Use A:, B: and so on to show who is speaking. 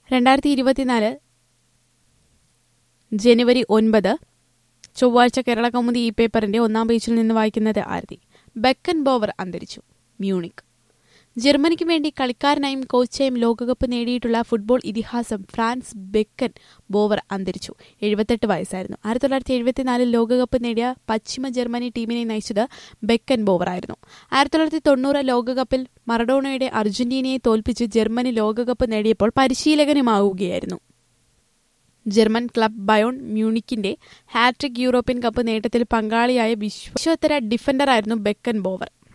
A: രണ്ടായിരത്തി ഇരുപത്തിനാല് ജനുവരി ഒൻപത് ചൊവ്വാഴ്ച കേരള കൗമുദി ഈ പേപ്പറിന്റെ ഒന്നാം പേജിൽ നിന്ന് വായിക്കുന്നത് ആരതി ബെക്കൻ ബോവർ അന്തരിച്ചു മ്യൂണിക് ജർമ്മനിക്ക് വേണ്ടി കളിക്കാരനായും കോച്ചായും ലോകകപ്പ് നേടിയിട്ടുള്ള ഫുട്ബോൾ ഇതിഹാസം ഫ്രാൻസ് ബെക്കൻ ബോവർ അന്തരിച്ചു എഴുപത്തെട്ട് വയസ്സായിരുന്നു ആയിരത്തി തൊള്ളായിരത്തി എഴുപത്തിനാലിൽ ലോകകപ്പ് നേടിയ പശ്ചിമ ജർമ്മനി ടീമിനെ നയിച്ചത് ബെക്കൻ ബോവർ ആയിരുന്നു ആയിരത്തി തൊള്ളായിരത്തി തൊണ്ണൂറ് ലോകകപ്പിൽ മറഡോണയുടെ അർജന്റീനയെ തോൽപ്പിച്ച് ജർമ്മനി ലോകകപ്പ് നേടിയപ്പോൾ പരിശീലകനുമാവുകയായിരുന്നു ജർമ്മൻ ക്ലബ് ബയോൺ മ്യൂണിക്കിന്റെ ഹാട്രിക് യൂറോപ്യൻ കപ്പ് നേട്ടത്തിൽ പങ്കാളിയായ വിശ്വോത്തര ഡിഫൻഡറായിരുന്നു ബെക്കൻ ബോവർ